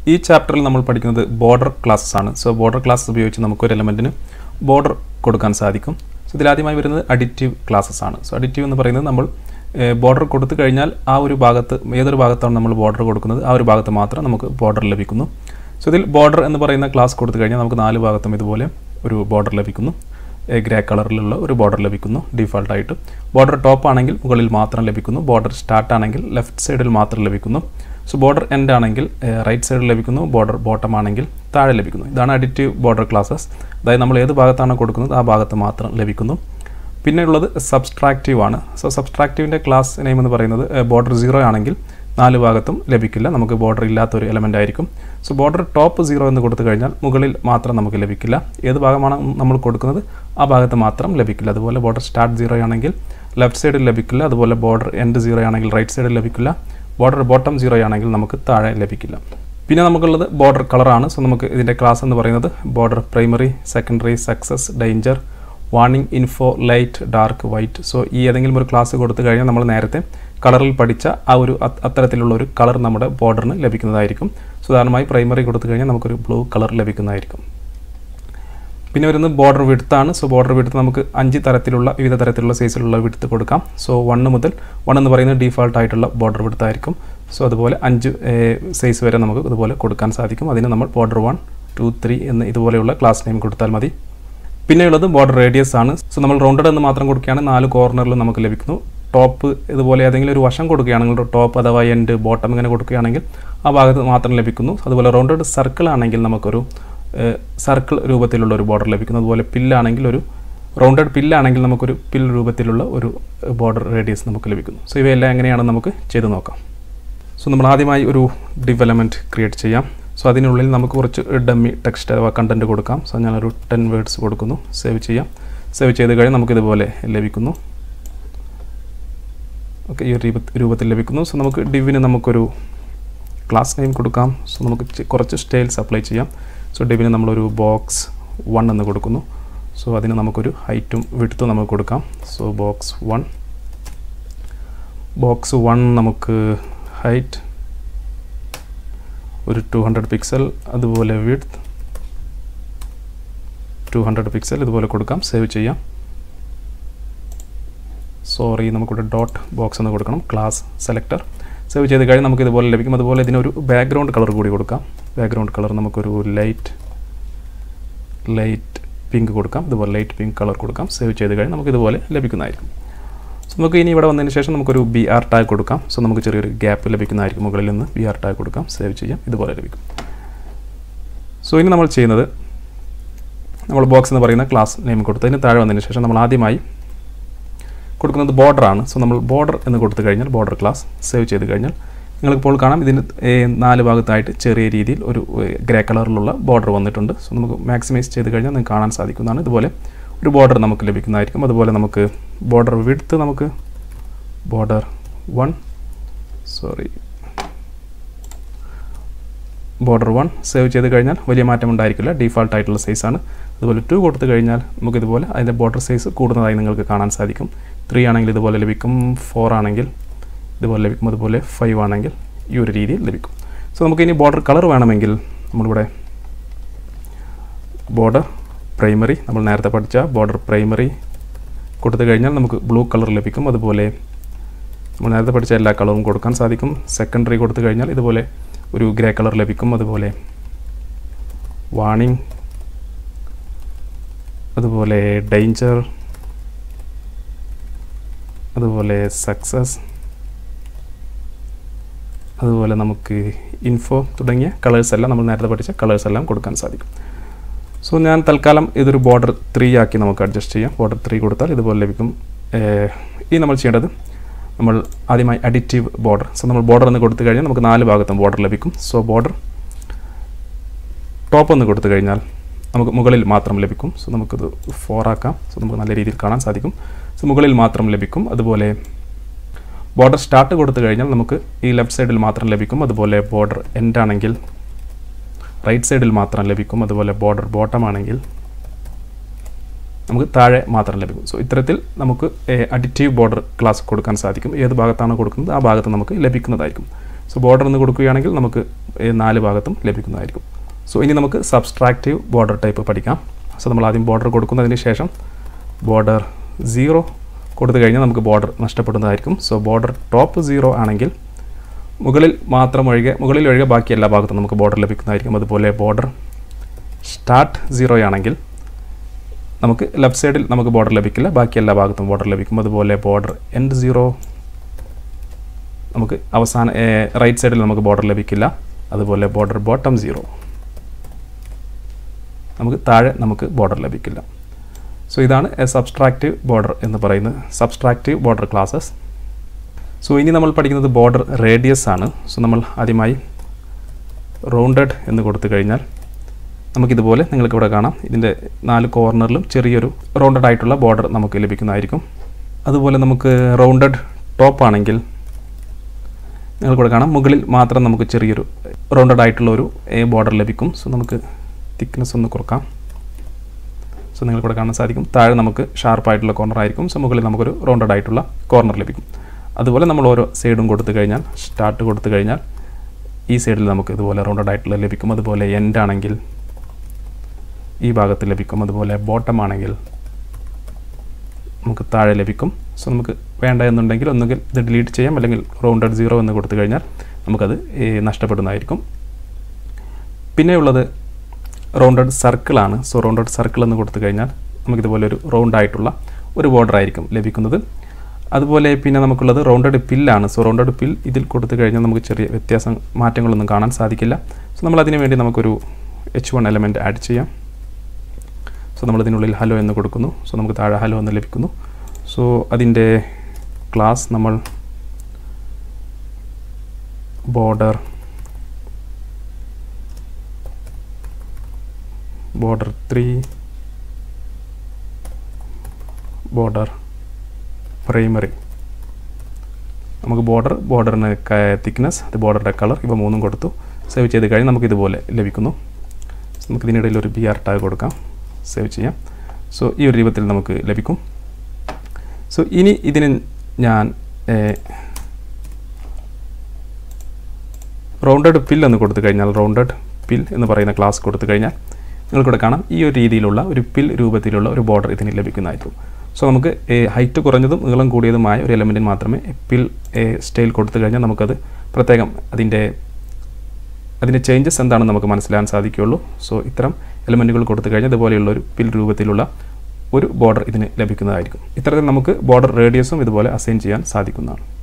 ഈ ചാപ്റ്ററിൽ നമ്മൾ പഠിക്കുന്നത് ബോർഡർ ക്ലാസ്സസ് ആണ് സോ ബോർഡർ ക്ലാസ്സസ് ഉപയോഗിച്ച് നമുക്ക് ഒരു എലമെൻറ്റിന് ബോർഡർ കൊടുക്കാൻ സാധിക്കും സോ ഇതിലാദ്യമായി വരുന്നത് അഡിറ്റീവ് ക്ലാസ്സസ് ആണ് സോ അഡിറ്റീവ് എന്ന് പറയുന്നത് നമ്മൾ ബോർഡർ കൊടുത്തു കഴിഞ്ഞാൽ ആ ഒരു ഭാഗത്ത് ഏതൊരു ഭാഗത്താണ് നമ്മൾ ബോർഡർ കൊടുക്കുന്നത് ആ ഒരു ഭാഗത്ത് മാത്രം നമുക്ക് ബോർഡർ ലഭിക്കുന്നു സോ ഇതിൽ ബോർഡർ എന്ന് പറയുന്ന ക്ലാസ് കൊടുത്തു കഴിഞ്ഞാൽ നമുക്ക് നാല് ഭാഗത്തും ഇതുപോലെ ഒരു ബോർഡർ ലഭിക്കുന്നു ഗ്രേ കളറിലുള്ള ഒരു ബോർഡർ ലഭിക്കുന്നു ഡീഫാൾട്ടായിട്ട് ബോർഡർ ടോപ്പ് ആണെങ്കിൽ മുകളിൽ മാത്രം ലഭിക്കുന്നു ബോർഡർ സ്റ്റാർട്ട് ആണെങ്കിൽ ലെഫ്റ്റ് സൈഡിൽ മാത്രം ലഭിക്കുന്നു സോ ബോർഡർ എൻഡ് ആണെങ്കിൽ റൈറ്റ് സൈഡിൽ ലഭിക്കുന്നു ബോർഡർ ബോട്ടം ആണെങ്കിൽ താഴെ ലഭിക്കുന്നു ഇതാണ് അഡിറ്റീവ് ബോർഡർ ക്ലാസ്സസ് അതായത് നമ്മൾ ഏത് ഭാഗത്താണ് കൊടുക്കുന്നത് ആ ഭാഗത്ത് മാത്രം ലഭിക്കുന്നു പിന്നെ ഉള്ളത് സബ്സ്ട്രാക്റ്റീവ് ആണ് സോ സബ്സ്ട്രാക്റ്റീവിൻ്റെ ക്ലാസ് നെയിം എന്ന് പറയുന്നത് ബോർഡർ സീറോ ആണെങ്കിൽ നാല് ഭാഗത്തും ലഭിക്കില്ല നമുക്ക് ബോർഡർ ഇല്ലാത്തൊരു എലമെൻ്റ് ആയിരിക്കും സോ ബോർഡർ ടോപ്പ് സീറോ എന്ന് കൊടുത്തു കഴിഞ്ഞാൽ മുകളിൽ മാത്രം നമുക്ക് ലഭിക്കില്ല ഏത് ഭാഗമാണ് നമ്മൾ കൊടുക്കുന്നത് ആ ഭാഗത്ത് മാത്രം ലഭിക്കില്ല അതുപോലെ ബോർഡർ സ്റ്റാർട്ട് സീറോ ആണെങ്കിൽ ലെഫ്റ്റ് സൈഡിൽ ലഭിക്കില്ല അതുപോലെ ബോർഡർ എൻഡ് സീറോ ആണെങ്കിൽ റൈറ്റ് സൈഡിൽ ലഭിക്കില്ല ബോർഡർ ബോട്ടം സീറോ ആണെങ്കിൽ നമുക്ക് താഴെ ലഭിക്കില്ല പിന്നെ നമുക്കുള്ളത് ബോർഡർ കളറാണ് സോ നമുക്ക് ഇതിൻ്റെ ക്ലാസ് എന്ന് പറയുന്നത് border primary secondary success danger warning info light dark white so ഈ ഏതെങ്കിലും ഒരു ക്ലാസ് കൊടുത്തു കഴിഞ്ഞാൽ നമ്മൾ നേരത്തെ കളറിൽ പഠിച്ച ആ ഒരു അത്തരത്തിലുള്ള ഒരു കളർ നമ്മുടെ ബോർഡറിന് ലഭിക്കുന്നതായിരിക്കും സോ ഉദാഹരണമായി പ്രൈമറി കൊടുത്തു കഴിഞ്ഞാൽ നമുക്കൊരു ബ്ലൂ കളർ ലഭിക്കുന്നതായിരിക്കും പിന്നെ വരുന്നത് ബോർഡർ വിടുത്താണ് സോ ബോർഡർ വിടുത്ത് നമുക്ക് അഞ്ച് തരത്തിലുള്ള വിവിധ തരത്തിലുള്ള സൈസിലുള്ള വിടുത്ത് കൊടുക്കാം സോ വണ്ണ് മുതൽ വൺ എന്ന് പറയുന്നത് ഡീഫാൾട്ട് ആയിട്ടുള്ള ബോർഡർ വിടുത്തായിരിക്കും സോ അതുപോലെ അഞ്ച് സൈസ് വരെ നമുക്ക് ഇതുപോലെ കൊടുക്കാൻ സാധിക്കും അതിന് നമ്മൾ ബോർഡർ വൺ ടു ത്രീ എന്ന് ഇതുപോലെയുള്ള ക്ലാസ് നെയിം കൊടുത്താൽ മതി പിന്നെയുള്ളത് ബോർഡർ റേഡിയസ് ആണ് സോ നമ്മൾ റൗണ്ടഡ് എന്ന് മാത്രം കൊടുക്കുകയാണെങ്കിൽ നാല് കോർണറിൽ നമുക്ക് ലഭിക്കുന്നു ടോപ്പ് ഇതുപോലെ ഏതെങ്കിലും ഒരു വശം കൊടുക്കുകയാണെങ്കിൽ ടോപ്പ് അഥവാ എൻഡ് ബോട്ടം ഇങ്ങനെ കൊടുക്കുകയാണെങ്കിൽ ആ ഭാഗത്ത് മാത്രം ലഭിക്കുന്നു അതുപോലെ റൗണ്ടഡ് സർക്കിൾ ആണെങ്കിൽ നമുക്കൊരു സർക്കിൾ രൂപത്തിലുള്ള ഒരു ബോർഡർ ലഭിക്കുന്നു അതുപോലെ പില്ലാണെങ്കിൽ ഒരു റൗണ്ടഡ് പില്ലാണെങ്കിൽ നമുക്കൊരു പിൽ രൂപത്തിലുള്ള ഒരു ബോർഡർ റേഡിയസ് നമുക്ക് ലഭിക്കുന്നു സോ ഇവയെല്ലാം എങ്ങനെയാണെന്ന് നമുക്ക് ചെയ്ത് നോക്കാം സോ നമ്മൾ ആദ്യമായി ഒരു ഡെവലപ്മെൻറ്റ് ക്രിയേറ്റ് ചെയ്യാം സോ അതിനുള്ളിൽ നമുക്ക് കുറച്ച് ഡമ്മി ടെക്സ്റ്റ് അഥവാ കണ്ടൻറ്റ് കൊടുക്കാം സോ ഞാനൊരു ടെൻ വേർഡ്സ് കൊടുക്കുന്നു സേവ് ചെയ്യാം സേവ് ചെയ്ത് കഴിഞ്ഞാൽ നമുക്കിതുപോലെ ലഭിക്കുന്നു ഓക്കെ ഈ ഒരു രൂപത്തിൽ ലഭിക്കുന്നു സോ നമുക്ക് ഡിവിന് നമുക്കൊരു ക്ലാസ് നെയിം കൊടുക്കാം സോ നമുക്ക് കുറച്ച് സ്റ്റൈൽസ് അപ്ലൈ ചെയ്യാം സോ ഡിവിന് നമ്മളൊരു ബോക്സ് വൺ എന്ന് കൊടുക്കുന്നു സോ അതിന് നമുക്കൊരു ഹൈറ്റും വിടുത്തും നമുക്ക് കൊടുക്കാം so box one box one നമുക്ക് ഹൈറ്റ് ഒരു ടു ഹൺഡ്രഡ് പിക്സൽ അതുപോലെ വിഡ്ത്ത് ടു ഹൺഡ്രഡ് പിക്സൽ ഇതുപോലെ കൊടുക്കാം സേവ് ചെയ്യാം സോറി നമുക്കിവിടെ ഡോട്ട് ബോക്സ് എന്ന് കൊടുക്കണം ക്ലാസ് സെലക്ടർ സേവ് ചെയ്ത് കഴിഞ്ഞാൽ നമുക്ക് ഇതുപോലെ ലഭിക്കും അതുപോലെ ഇതിനൊരു ബാക്ക്ഗ്രൗണ്ട് കളർ കൂടി കൊടുക്കാം ബാക്ക്ഗ്രൗണ്ട് കളർ നമുക്കൊരു ലൈറ്റ് ലൈറ്റ് പിങ്ക് കൊടുക്കാം ഇതുപോലെ ലൈറ്റ് പിങ്ക് കളർ കൊടുക്കാം സേവ് ചെയ്ത് കഴിഞ്ഞാൽ നമുക്ക് ഇതുപോലെ ലഭിക്കുന്നതായിരിക്കും സോ നമുക്ക് ഇനി ഇവിടെ വന്നതിന് ശേഷം നമുക്കൊരു ബി ആർ ടാഗ് കൊടുക്കാം സോ നമുക്ക് ചെറിയൊരു ഗ്യാപ്പ് ലഭിക്കുന്നതായിരിക്കും മുകളിൽ നിന്ന് ബി ആർ ടാഗ് കൊടുക്കാം സേവ് ചെയ്യാം ഇതുപോലെ ലഭിക്കും സോ ഇനി നമ്മൾ ചെയ്യുന്നത് നമ്മൾ ബോക്സ് എന്ന് പറയുന്ന ക്ലാസ് നെയിം കൊടുത്തതിന് താഴെ വന്നതിന് ശേഷം നമ്മൾ ആദ്യമായി കൊടുക്കുന്നത് ബോർഡറാണ് സോ നമ്മൾ ബോർഡർ എന്ന് കൊടുത്തു കഴിഞ്ഞാൽ ബോർഡർ ക്ലാസ് സേവ് ചെയ്ത് കഴിഞ്ഞാൽ നിങ്ങൾക്കിപ്പോൾ കാണാം ഇതിന് നാല് ഭാഗത്തായിട്ട് ചെറിയ രീതിയിൽ ഒരു ഗ്രേ കളറിലുള്ള ബോർഡർ വന്നിട്ടുണ്ട് സോ നമുക്ക് മാക്സിമൈസ് ചെയ്ത് കഴിഞ്ഞാൽ നിങ്ങൾക്ക് കാണാൻ സാധിക്കുന്നതാണ് ഇതുപോലെ ഒരു ബോർഡർ നമുക്ക് ലഭിക്കുന്നതായിരിക്കും അതുപോലെ നമുക്ക് ബോർഡർ വിഡ്ത്ത് നമുക്ക് border one sorry border one save ചെയ്ത് കഴിഞ്ഞാൽ വലിയ മാറ്റം ഉണ്ടായിരിക്കില്ല ഡീഫാൾട്ട് ആയിട്ടുള്ള സൈസാണ് അതുപോലെ ടു കൊടുത്തു കഴിഞ്ഞാൽ നമുക്കിതുപോലെ അതിൻ്റെ ബോർഡർ സൈസ് കൂടുന്നതായി നിങ്ങൾക്ക് കാണാൻ സാധിക്കും ത്രീ ആണെങ്കിൽ ഇതുപോലെ ലഭിക്കും ഫോർ ആണെങ്കിൽ ഇതുപോലെ ലഭിക്കും അതുപോലെ ഫൈവ് ആണെങ്കിൽ ഈ ഒരു രീതിയിൽ ലഭിക്കും സോ നമുക്ക് ഇനി ബോർഡർ കളർ വേണമെങ്കിൽ നമ്മളിവിടെ ബോർഡർ പ്രൈമറി നമ്മൾ നേരത്തെ പഠിച്ച ബോർഡർ പ്രൈമറി കൊടുത്തു കഴിഞ്ഞാൽ നമുക്ക് ബ്ലൂ കളർ ലഭിക്കും അതുപോലെ നമ്മൾ നേരത്തെ പഠിച്ച എല്ലാ കളറും കൊടുക്കാൻ സാധിക്കും സെക്കൻഡറി കൊടുത്തു കഴിഞ്ഞാൽ ഇതുപോലെ ഒരു ഗ്രേ കളർ ലഭിക്കും അതുപോലെ വാണിംഗ് അതുപോലെ ഡേഞ്ചർ അതുപോലെ സക്സസ് അതുപോലെ നമുക്ക് ഇൻഫോ തുടങ്ങിയ കളേഴ്സ് എല്ലാം നമ്മൾ നേരത്തെ പഠിച്ച കളേഴ്സ് എല്ലാം കൊടുക്കാൻ സാധിക്കും സോ ഞാൻ തൽക്കാലം ഇതൊരു ബോർഡർ ത്രീ ആക്കി നമുക്ക് അഡ്ജസ്റ്റ് ചെയ്യാം ബോർഡർ ത്രീ കൊടുത്താൽ ഇതുപോലെ ലഭിക്കും ഇനി നമ്മൾ ചെയ്യേണ്ടത് നമ്മൾ ആദ്യമായി അഡിറ്റീവ് ബോർഡർ സോ നമ്മൾ ബോർഡർ എന്ന് കൊടുത്തു കഴിഞ്ഞാൽ നമുക്ക് നാല് ഭാഗത്തും ബോർഡർ ലഭിക്കും സോ ബോർഡർ ടോപ്പ് എന്ന് കൊടുത്തു കഴിഞ്ഞാൽ നമുക്ക് മുകളിൽ മാത്രം ലഭിക്കും സോ നമുക്കിത് ഫോർ ആക്കാം സോ നമുക്ക് നല്ല രീതിയിൽ കാണാൻ സാധിക്കും സോ മുകളിൽ മാത്രം ലഭിക്കും അതുപോലെ ബോർഡർ സ്റ്റാർട്ട് കൊടുത്തു കഴിഞ്ഞാൽ നമുക്ക് ഈ ലെഫ്റ്റ് സൈഡിൽ മാത്രം ലഭിക്കും അതുപോലെ ബോർഡർ എൻഡ് ആണെങ്കിൽ റൈറ്റ് സൈഡിൽ മാത്രം ലഭിക്കും അതുപോലെ ബോർഡർ ബോട്ടം ആണെങ്കിൽ നമുക്ക് താഴെ മാത്രം ലഭിക്കും സോ ഇത്തരത്തിൽ നമുക്ക് അഡിറ്റീവ് ബോർഡർ ക്ലാസ് കൊടുക്കാൻ സാധിക്കും ഏത് ഭാഗത്താണ് കൊടുക്കുന്നത് ആ ഭാഗത്ത് നമുക്ക് ലഭിക്കുന്നതായിരിക്കും സോ ബോർഡർ എന്ന് കൊടുക്കുകയാണെങ്കിൽ നമുക്ക് ഏ, നാല് ഭാഗത്തും ലഭിക്കുന്നതായിരിക്കും സോ ഇനി നമുക്ക് സബ്സ്ട്രാക്റ്റീവ് ബോർഡർ ടൈപ്പ് പഠിക്കാം സോ നമ്മൾ ആദ്യം ബോർഡർ കൊടുക്കുന്നതിന് ശേഷം ബോർഡർ സീറോ കൊടുത്തു കഴിഞ്ഞാൽ നമുക്ക് ബോർഡർ നഷ്ടപ്പെടുന്നതായിരിക്കും സോ ബോർഡർ ടോപ്പ് സീറോ ആണെങ്കിൽ മുകളിൽ മാത്രം ഒഴികെ മുകളിൽ ഒഴികെ ബാക്കി എല്ലാ ഭാഗത്തും നമുക്ക് ബോർഡർ ലഭിക്കുന്നതായിരിക്കും അതുപോലെ ബോർഡർ സ്റ്റാർട്ട് സീറോ ആണെങ്കിൽ നമുക്ക് ലെഫ്റ്റ് സൈഡിൽ നമുക്ക് ബോർഡർ ലഭിക്കില്ല ബാക്കി എല്ലാ ഭാഗത്തും ബോർഡർ ലഭിക്കും അതുപോലെ ബോർഡർ എൻഡ് സീറോ നമുക്ക് അവസാന റൈറ്റ് സൈഡിൽ നമുക്ക് ബോർഡർ ലഭിക്കില്ല അതുപോലെ ബോർഡർ ബോട്ടം സീറോ നമുക്ക് താഴെ നമുക്ക് ബോർഡർ ലഭിക്കില്ല സോ ഇതാണ് എ സബ്സ്ട്രാക്റ്റീവ് ബോർഡർ എന്ന് പറയുന്നത് സബ്സ്ട്രാക്റ്റീവ് ബോർഡർ ക്ലാസ്സസ് സോ ഇനി നമ്മൾ പഠിക്കുന്നത് ബോർഡർ റേഡിയസ് ആണ് സോ നമ്മൾ ആദ്യമായി റൗണ്ടഡ് എന്ന് കൊടുത്തു കഴിഞ്ഞാൽ നമുക്കിതുപോലെ നിങ്ങൾക്ക് ഇവിടെ കാണാം ഇതിൻ്റെ നാല് കോർണറിലും ചെറിയൊരു റൗണ്ടഡ് ആയിട്ടുള്ള ബോർഡർ നമുക്ക് ലഭിക്കുന്നതായിരിക്കും അതുപോലെ നമുക്ക് റൗണ്ടഡ് ടോപ്പ് ആണെങ്കിൽ നിങ്ങൾക്കിവിടെ കാണാം മുകളിൽ മാത്രം നമുക്ക് ചെറിയൊരു റൗണ്ടഡ് ആയിട്ടുള്ള ഒരു ബോർഡർ ലഭിക്കും സോ നമുക്ക് തിക്നെസ് ഒന്ന് കുറക്കാം സോ നിങ്ങൾക്കിവിടെ കാണാൻ സാധിക്കും താഴെ നമുക്ക് ഷാർപ്പായിട്ടുള്ള കോർണർ ആയിരിക്കും സോ മുകളിൽ നമുക്കൊരു റൗണ്ടഡ് ആയിട്ടുള്ള കോർണർ ലഭിക്കും അതുപോലെ നമ്മൾ ഓരോ സൈഡും കൊടുത്തു കഴിഞ്ഞാൽ സ്റ്റാർട്ട് കൊടുത്തു കഴിഞ്ഞാൽ ഈ സൈഡിൽ നമുക്ക് ഇതുപോലെ റൗണ്ടഡ് ആയിട്ടുള്ള ലഭിക്കും അതുപോലെ എൻഡ് ആണെങ്കിൽ ഈ ഭാഗത്ത് ലഭിക്കും അതുപോലെ ബോട്ടം ആണെങ്കിൽ നമുക്ക് താഴെ ലഭിക്കും സോ നമുക്ക് വേണ്ട എന്നുണ്ടെങ്കിൽ ഒന്നുകിൽ ഇത് ഡിലീറ്റ് ചെയ്യാം അല്ലെങ്കിൽ റൗണ്ടഡ് സീറോ എന്ന് കൊടുത്തു കഴിഞ്ഞാൽ നമുക്കത് ഏ, നഷ്ടപ്പെടുന്നതായിരിക്കും പിന്നെയുള്ളത് റൗണ്ടഡ് സർക്കിളാണ് സോ റൗണ്ടഡ് സർക്കിൾ എന്ന് കൊടുത്തു കഴിഞ്ഞാൽ നമുക്കിതുപോലെ ഒരു റൗണ്ട് ആയിട്ടുള്ള ഒരു ബോർഡർ ആയിരിക്കും ലഭിക്കുന്നത് അതുപോലെ പിന്നെ നമുക്കുള്ളത് റൗണ്ടഡ് പില്ലാണ് സോ റൗണ്ടഡ് പിൽ ഇതിൽ കൊടുത്തു കഴിഞ്ഞാൽ നമുക്ക് ചെറിയ വ്യത്യാസം മാറ്റങ്ങളൊന്നും കാണാൻ സാധിക്കില്ല സോ നമ്മൾ അതിന് വേണ്ടി നമുക്കൊരു എച്ച് വൺ എലമെൻറ്റ് ആഡ് ചെയ്യാം സോ നമ്മൾ ഇതിനുള്ളിൽ ഹലോ എന്ന് കൊടുക്കുന്നു സോ നമുക്ക് താഴെ ഹലോ എന്ന് ലഭിക്കുന്നു സോ അതിൻ്റെ ക്ലാസ് നമ്മൾ border border three border primary നമുക്ക് ബോർഡർ ബോർഡറിന് തിക്നെസ് അത് ബോർഡറുടെ കളർ ഇവ മൂന്നും കൊടുത്തു സേവ് ചെയ്ത് കഴിഞ്ഞ് നമുക്ക് ഇതുപോലെ ലഭിക്കുന്നു നമുക്ക് ഇതിനിടയിൽ ഒരു ബി ആർ ടാഗ് കൊടുക്കാം സേവ് ചെയ്യാം സോ ഈ ഒരു രൂപത്തിൽ നമുക്ക് ലഭിക്കും സോ ഇനി ഇതിന് ഞാൻ റൗണ്ടഡ് പിൽ എന്ന് കൊടുത്തു കഴിഞ്ഞാൽ റൗണ്ടഡ് പിൽ എന്ന് പറയുന്ന ക്ലാസ് കൊടുത്തു കഴിഞ്ഞാൽ നിങ്ങൾക്കിവിടെ കാണാം ഈ ഒരു രീതിയിലുള്ള ഒരു പിൽ രൂപത്തിലുള്ള ഒരു ബോർഡർ ഇതിന് ലഭിക്കുന്നതായിരിക്കും സോ നമുക്ക് ഹൈറ്റ് കുറഞ്ഞതും നീളം കൂടിയതുമായ ഒരു എലമെൻറ്റിന് മാത്രമേ പിൽ സ്റ്റൈൽ കൊടുത്തു കഴിഞ്ഞാൽ നമുക്കത് പ്രത്യേകം അതിൻ്റെ അതിൻ്റെ ചേഞ്ചസ് എന്താണെന്ന് നമുക്ക് മനസ്സിലാക്കാൻ സാധിക്കുകയുള്ളൂ സോ ഇത്തരം എലമെൻറ്റുകൾ കൊടുത്തു കഴിഞ്ഞാൽ ഇതുപോലെയുള്ള ഒരു പിൽ രൂപത്തിലുള്ള ഒരു ബോർഡർ ഇതിന് ലഭിക്കുന്നതായിരിക്കും ഇത്തരത്തിൽ നമുക്ക് ബോർഡർ റേഡിയസും ഇതുപോലെ അസൈൻ ചെയ്യാൻ സാധിക്കുന്നതാണ്